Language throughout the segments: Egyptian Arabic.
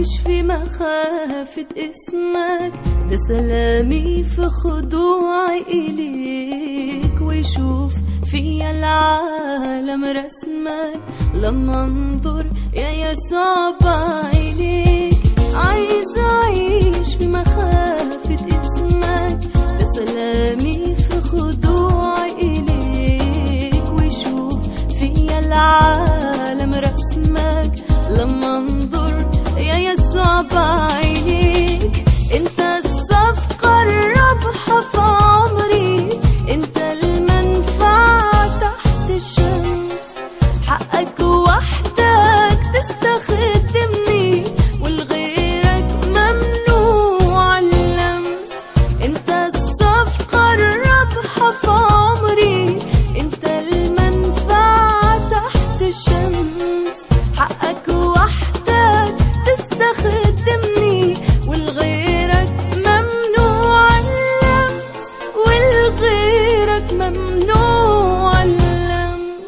عايش في مخافة اسمك ده سلامي في خضوعي إليك ويشوف فيا العالم رسمك لما انظر يا يسوع بعينيك عايز أعيش في مخافة اسمك ده سلامي في خضوعي إليك ويشوف فيا العالم رسمك لما انظر يا يسوع بعينيك انت الصفقة الرابحة في عمري انت المنفعة تحت الشمس حقك وحدك تستخدمني ولغيرك ممنوع اللمس انت الصفقة الرابحة في عمري انت المنفعة تحت الشمس حقك وحدك تستخدمني ولغيرك ممنوع اللمس ولغيرك ممنوع اللمس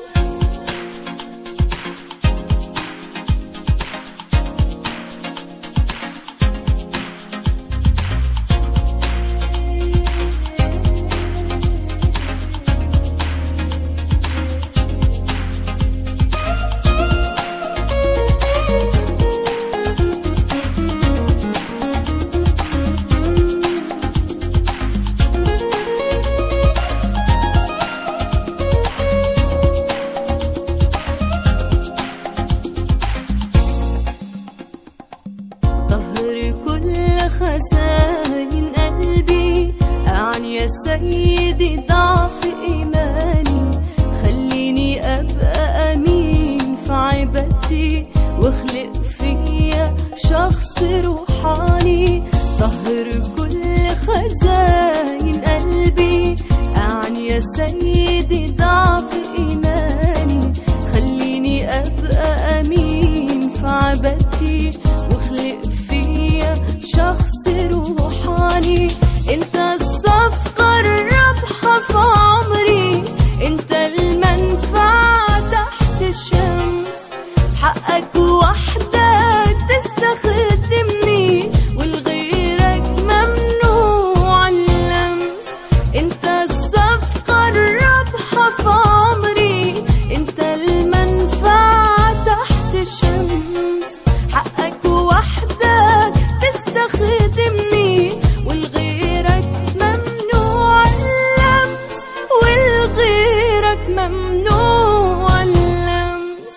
طهر كل خزائن قلبي أعني يا سيدي ضعف إيماني خليني أبقى أمين في عبادتي واخلق فيا شخص روحاني طهر كل خزائن قلبي أعني يا سيدي ضعف إيماني خليني أبقى أمين في عبادتي واخلق فيا شخص روحاني انت الصفقة الرابحة في عمري انت المنفعة تحت الشمس حقك وحدك تستخدمني ولغيرك ممنوع اللمس انت الصفقة الرابحة في عمري انت المنفعة تحت الشمس حقك وحدك تستخدمني ولغيرك ممنوع اللمس ولغيرك ممنوع اللمس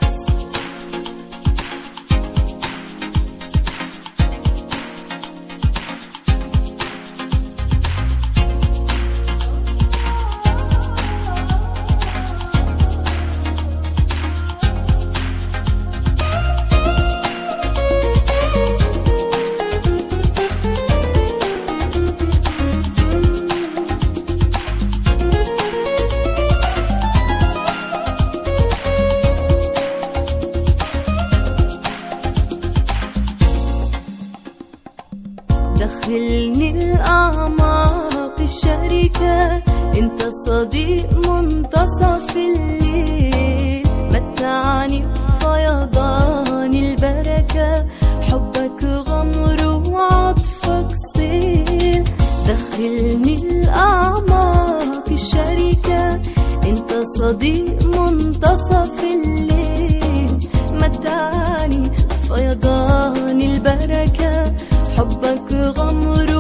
دخلني الأعماق الشركة انت صديق منتصف الليل متعني بفيضان البركة حبك غمر وعطفك سيل دخلني الأعماق الشركة انت صديق منتصف الليل متعني فيضان البركة حبك غمر